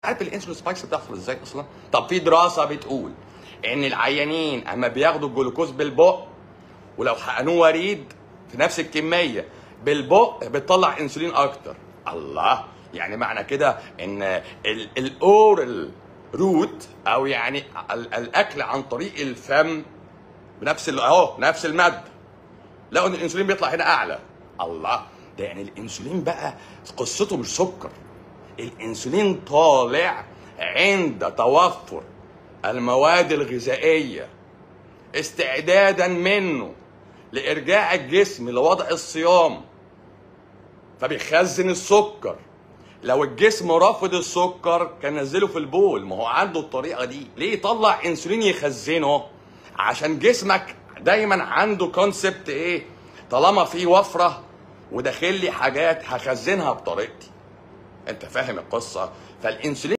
عارف الانسولين سبايكس بتحصل ازاي اصلا طب في دراسه بتقول ان العيانين اما بياخدوا الجلوكوز بالبق ولو حقنوه وريد في نفس الكميه بالبق بتطلع انسولين اكتر الله يعني معنى كده ان ال- الاورال روت او يعني ال- الاكل عن طريق الفم بنفس ال- اهو نفس الماده لقوا ان الانسولين بيطلع هنا اعلى الله ده يعني الانسولين بقى قصته مش سكر الانسولين طالع عند توفر المواد الغذائيه استعدادا منه لارجاع الجسم لوضع الصيام فبيخزن السكر لو الجسم رافض السكر كان نزله في البول ما هو عنده الطريقه دي ليه يطلع انسولين يخزنه عشان جسمك دايما عنده كونسبت ايه طالما في وفره وداخل لي حاجات هخزنها بطريقتي انت فاهم القصه فالانسولين